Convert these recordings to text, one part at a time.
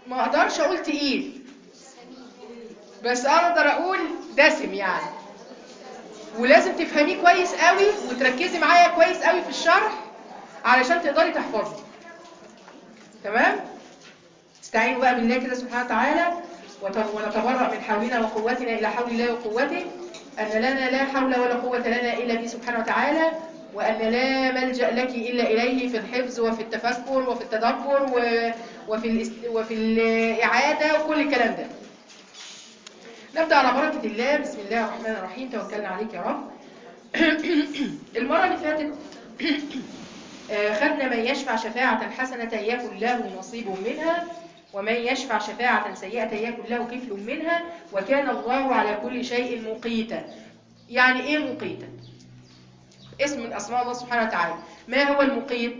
ما اقدرش اقول تقيل بس اقدر اقول دسم يعني ولازم تفهميه كويس قوي وتركزي معايا كويس قوي في الشرح علشان تقدري تحفظي تمام استعينوا بقى بالله كده سبحانه وتعالى وت- ونتبرأ من حولنا وقوتنا إلى حول الله وقوته أن لنا لا حول ولا قوة لنا إلا به سبحانه وتعالى وأن لا ملجأ لك إلا إليه في الحفظ وفي التفكر وفي التدبر و- وفي الاست- وفي الإعادة وكل الكلام ده نبدأ على بركة الله بسم الله الرحمن الرحيم توكلنا عليك يا رب المرة اللي فاتت آه، خدنا من يشفع شفاعة حسنة يكن له نصيب منها ومن يشفع شفاعة سيئة يكن له كفل منها وكان الله على كل شيء مقيتا يعني ايه مقيتا اسم من اسماء الله سبحانه وتعالى ما هو المقيت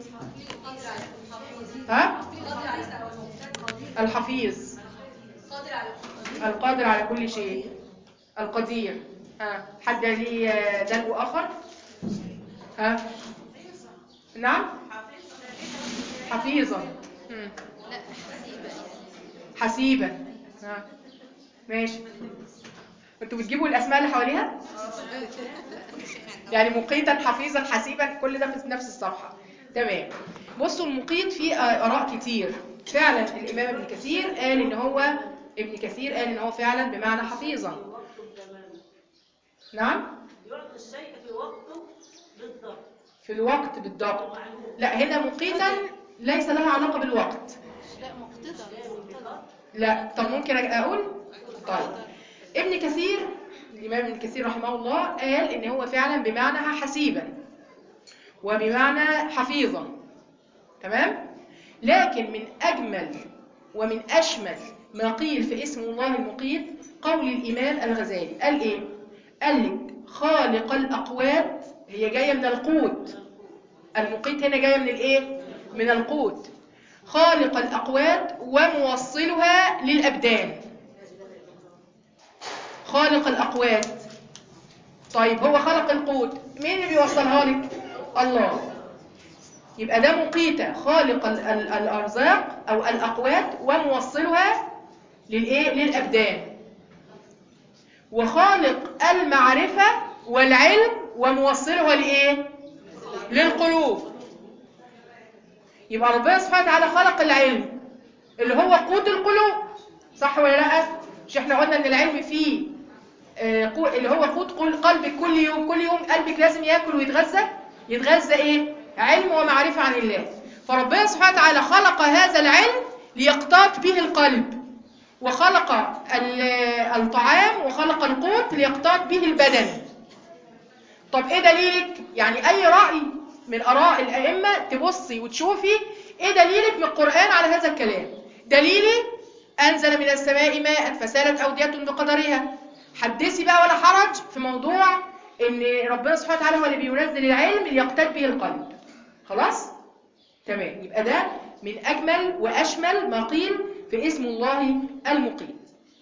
ها الحفيظ القادر على كل شيء القدير ها حد ليه آه، دلو اخر ها نعم حفيظا مم. لا حسيبة يعني حسيبا ها ماشي انتوا بتجيبوا الاسماء اللي حواليها يعني مقيتا حفيظا حسيبا كل ده في نفس الصفحه تمام بصوا المقيت فيه آه، اراء كتير فعلا الامام ابن كثير قال ان هو ابن كثير قال ان هو فعلا بمعنى حفيظا نعم يعطي الشيء في وقته بالضبط في الوقت بالضبط لا هنا مقيتا ليس لها علاقه بالوقت لا مقتدر مقتدر لا طب ممكن اقول طيب ابن كثير الامام ابن كثير رحمه الله قال ان هو فعلا بمعنى حسيبا وبمعنى حفيظا تمام لكن من اجمل ومن اشمل ما قيل في اسم الله المقيت قول الامام الغزالي قال ايه قال لك خالق الاقوات هي جايه من القوت المقيت هنا جايه من الايه من القوت خالق الأقوات وموصلها للأبدان خالق الأقوات طيب هو خلق القوت مين اللي بيوصلها لك الله يبقى ده مقيتة خالق ال- ال- الأرزاق أو الأقوات وموصلها للإيه للأبدان وخالق المعرفة والعلم وموصلها لإيه للقلوب يبقى ربنا سبحانه وتعالى خلق العلم اللي هو قوت القلوب صح ولا لا مش احنا قلنا ان العلم فيه آه، قو- اللي هو قوت قل- قلبك كل يوم كل يوم قلبك لازم ياكل ويتغذى يتغذى ايه علم ومعرفة عن الله فربنا سبحانه وتعالى خلق هذا العلم ليقتات به القلب وخلق ال- الطعام وخلق القوت ليقتات به البدن طب ايه دليلك يعني اي رأي من اراء الائمة تبصي وتشوفي ايه دليلك من القرآن على هذا الكلام دليلي انزل من السماء ماء فسالت اودية بقدرها حدثي بقى ولا حرج في موضوع ان ربنا سبحانه وتعالى هو اللي بينزل العلم ليقتد به القلب خلاص تمام يبقى ده من اجمل واشمل ما قيل في اسم الله المقيت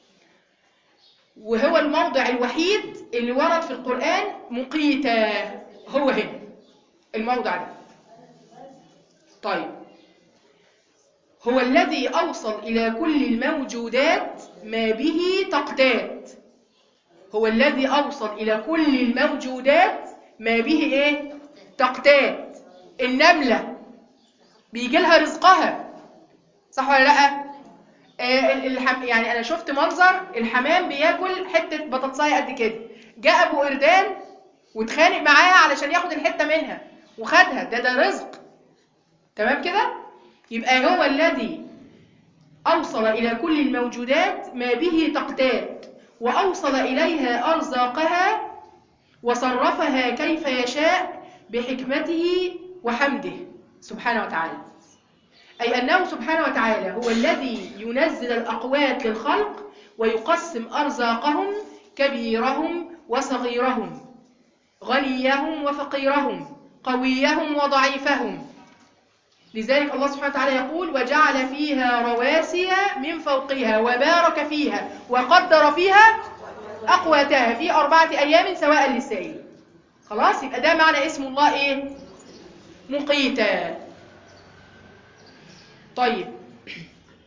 وهو الموضع الوحيد اللي ورد في القرآن مقيتا هو هنا الموضع ده طيب هو الذي أوصل إلى كل الموجودات ما به تقتات هو الذي أوصل إلى كل الموجودات ما به إيه تقتات النملة بيجي لها رزقها صح ولا لأ آه، ال- الحم... يعني انا شفت منظر الحمام بياكل حته بطاطسايه قد كده جاء ابو قردان واتخانق معاها علشان ياخد الحته منها وخدها ده ده رزق تمام كده يبقى هو الذي اوصل الى كل الموجودات ما به تقتات واوصل اليها ارزاقها وصرفها كيف يشاء بحكمته وحمده سبحانه وتعالى أي أنه سبحانه وتعالى هو الذي ينزل الأقوات للخلق ويقسم أرزاقهم كبيرهم وصغيرهم غنيهم وفقيرهم قويهم وضعيفهم لذلك الله سبحانه وتعالى يقول وجعل فيها رواسي من فوقها وبارك فيها وقدر فيها أقواتها في أربعة أيام سواء للسائل خلاص يبقى ده معنى اسم الله إيه مقيتا طيب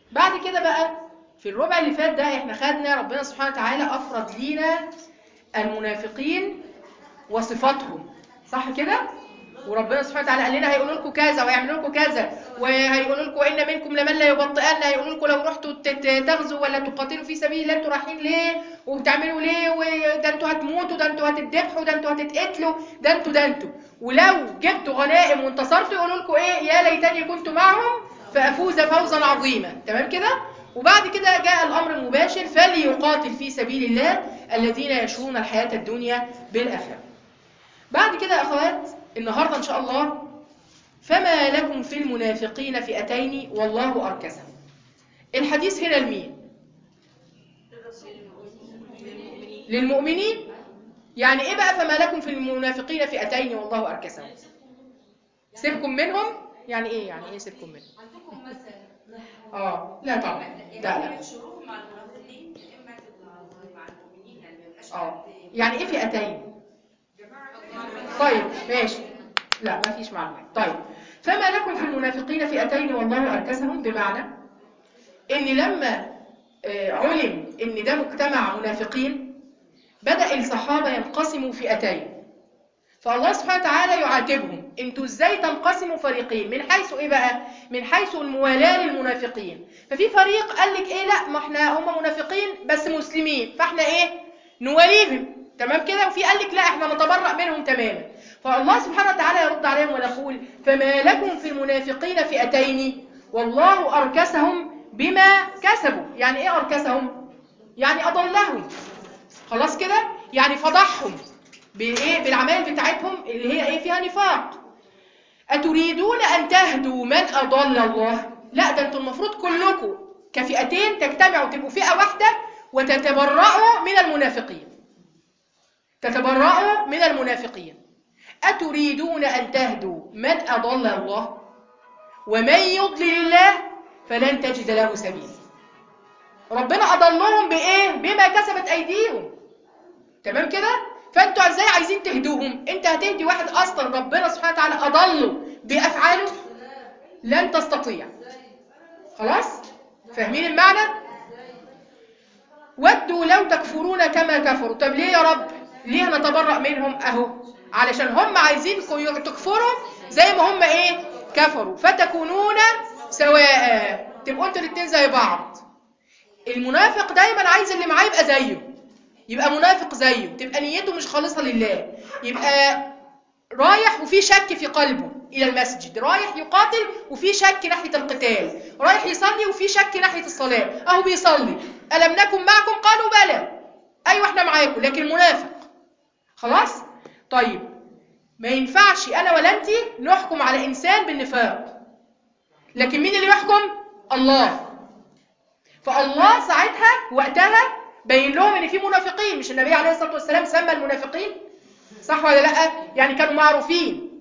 بعد كده بقى في الربع اللي فات ده احنا خدنا ربنا سبحانه وتعالى افرض لينا المنافقين وصفاتهم صح كده وربنا سبحانه وتعالى قال لنا هيقولوا لكم كذا ويعملوا لكم كذا وهيقولوا لكم ان منكم لمن لا يبطئن هيقولوا لكم لو رحتوا تت- تغزوا ولا تقاتلوا في سبيل الله انتوا رايحين ليه وبتعملوا ليه وده انتوا هتموتوا ده انتوا هتتذبحوا ده انتوا هتتقتلوا ده انتوا ده انتوا ولو جبتوا غنائم وانتصرتوا يقولوا لكم ايه يا ليتني كنت معهم فافوز فوزا عظيما تمام كده وبعد كده جاء الامر المباشر فليقاتل في سبيل الله الذين يشرون الحياه الدنيا بالاخره بعد كده يا اخوات النهارده ان شاء الله فما لكم في المنافقين فئتين والله اركسهم الحديث هنا لمين للمؤمنين يعني ايه بقى فما لكم في المنافقين فئتين والله اركسهم سيبكم منهم يعني ايه يعني ايه سيبكم منهم عندكم مثلا اه لا طبعا لا لا شروط مع المنافقين يا اما تبقى مع المؤمنين يعني ما يبقاش اه حد يعني ايه فئتين جماعه طيب ماشي لا ما فيش معلومات طيب فما لكم في المنافقين فئتين والله أركسهم بمعنى إن لما آه، علم إن ده مجتمع منافقين بدأ الصحابة ينقسموا فئتين فالله سبحانه وتعالى يعاتبهم انتوا ازاي تنقسموا فريقين من حيث ايه بقى من حيث الموالاة للمنافقين ففي فريق قال لك ايه لا ما احنا هم منافقين بس مسلمين فاحنا ايه نواليهم تمام كده وفي قال لك لا احنا نتبرأ منهم تماما فالله سبحانه وتعالى يرد عليهم ويقول فما لكم في المنافقين فئتين والله أركسهم بما كسبوا يعني ايه أركسهم يعني أضلهم خلاص كده يعني فضحهم بايه بالعمال بتاعتهم اللي هي ايه فيها نفاق اتريدون ان تهدوا من اضل الله لا ده انتوا المفروض كلكم كفئتين تجتمعوا تبقوا فئه واحده وتتبرأوا من المنافقين تتبرأوا من المنافقين اتريدون ان تهدوا من اضل الله ومن يضلل الله فلن تجد له سبيلا ربنا اضلهم بايه بما كسبت ايديهم تمام كده فانتوا ازاي عايزين تهدوهم انت هتهدي واحد اصلا ربنا سبحانه وتعالى اضله بافعاله لن تستطيع خلاص فاهمين المعنى ودوا لو تكفرون كما كفروا طب ليه يا رب ليه نتبرأ منهم اهو علشان هم عايزينكم تكفروا زي ما هم ايه كفروا فتكونون سواء تبقوا انتوا الاتنين زي بعض المنافق دايما عايز اللي معاه يبقى زيه يبقى منافق زيه تبقى نيته مش خالصة لله يبقى رايح وفي شك في قلبه إلى المسجد رايح يقاتل وفي شك ناحية القتال رايح يصلي وفي شك ناحية الصلاة أهو بيصلي ألم نكن معكم قالوا بلى أيوة احنا معاكم لكن منافق خلاص طيب ما ينفعش أنا ولا أنت نحكم على إنسان بالنفاق لكن مين اللي يحكم الله فالله ساعتها وقتها بين لهم ان في منافقين مش النبي عليه الصلاه والسلام سمى المنافقين صح ولا لا يعني كانوا معروفين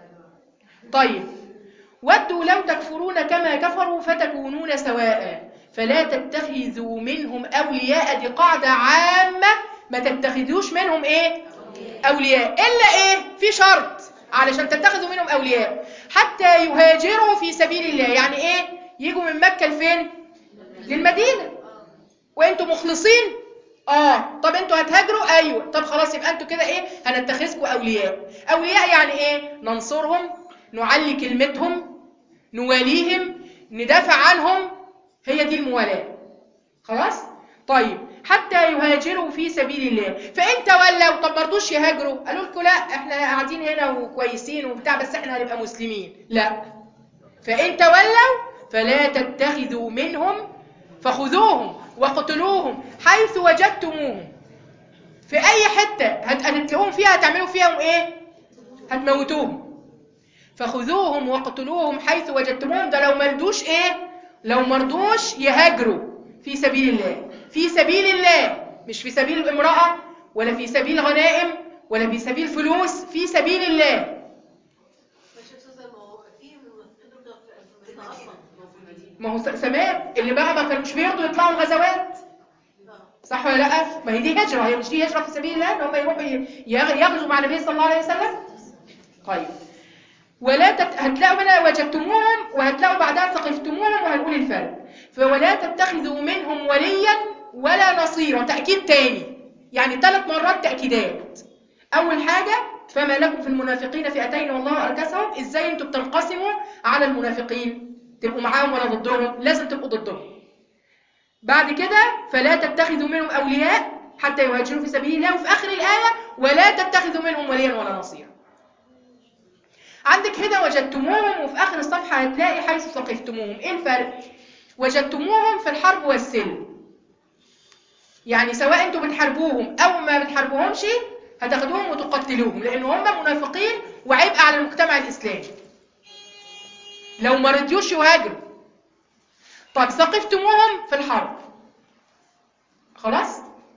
طيب ودوا لو تكفرون كما كفروا فتكونون سواء فلا تتخذوا منهم اولياء دي قاعده عامه ما تتخذوش منهم ايه اولياء الا ايه في شرط علشان تتخذوا منهم اولياء حتى يهاجروا في سبيل الله يعني ايه يجوا من مكه لفين للمدينه وانتوا مخلصين اه طب انتوا هتهاجروا ايوه طب خلاص يبقى انتوا كده ايه هنتخذكم اولياء اولياء يعني ايه ننصرهم نعلي كلمتهم نواليهم ندافع عنهم هي دي الموالاه خلاص طيب حتى يهاجروا في سبيل الله فان تولوا طب ما رضوش يهاجروا قالوا لكم لا احنا قاعدين هنا وكويسين وبتاع بس احنا هنبقى مسلمين لا فان تولوا فلا تتخذوا منهم فخذوهم واقتلوهم حيث وجدتموهم في اي حته هت- هتلاقوهم فيها هتعملوا فيهم ايه هتموتوهم فخذوهم واقتلوهم حيث وجدتموهم ده لو مردوش ايه لو مرضوش يهاجروا في سبيل الله في سبيل الله مش في سبيل امرأة ولا في سبيل غنائم ولا في سبيل فلوس في سبيل الله ماشي يا استاذه ما هو في منافقين دول في المدينه اصلا في المدينه ما هو س- سماء اللي بقى ما كانوش بيرضوا يطلعوا الغزوات صح ولا لا ما هي دي هجرة هي مش دي هجرة في سبيل الله ان هم يروحوا ي- يغ- يغزوا مع النبي صلى الله عليه وسلم طيب ولا تت... هتلاقوا هنا وجدتموهم وهتلاقوا بعدها ثقفتموهم وهنقول الفرق فولا تتخذوا منهم وليا ولا نصيرا تأكيد تاني يعني ثلاث مرات تأكيدات أول حاجة فما لكم في المنافقين فئتين والله أركسهم إزاي أنتوا بتنقسموا على المنافقين تبقوا معاهم ولا ضدهم لازم تبقوا ضدهم بعد كده فلا تتخذوا منهم أولياء حتى يهاجروا في سبيل الله وفي آخر الآية ولا تتخذوا منهم وليا ولا نصيرا عندك هنا وجدتموهم وفي آخر الصفحة هتلاقي حيث ثقفتموهم إيه الفرق؟ وجدتموهم في الحرب والسلم يعني سواء انتوا بتحاربوهم او ما بتحاربوهمش هتاخدوهم وتقتلوهم لان هم منافقين وعبء على المجتمع الاسلامي لو ما رضيوش يهاجروا طب ثقفتموهم في الحرب خلاص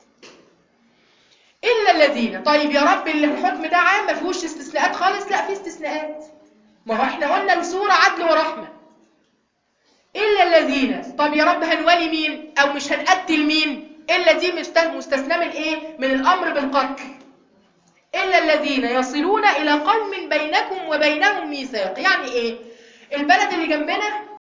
الا الذين طيب يا رب الحكم ده عام ما فيهوش استثناءات خالص لا في استثناءات ما هو احنا قلنا السوره عدل ورحمه الا الذين طب يا رب هنولي مين او مش هنقتل مين الا دي مست- مستثنى من ايه من الامر بالقتل الا الذين يصلون الى قوم بينكم وبينهم ميثاق يعني ايه البلد اللي جنبنا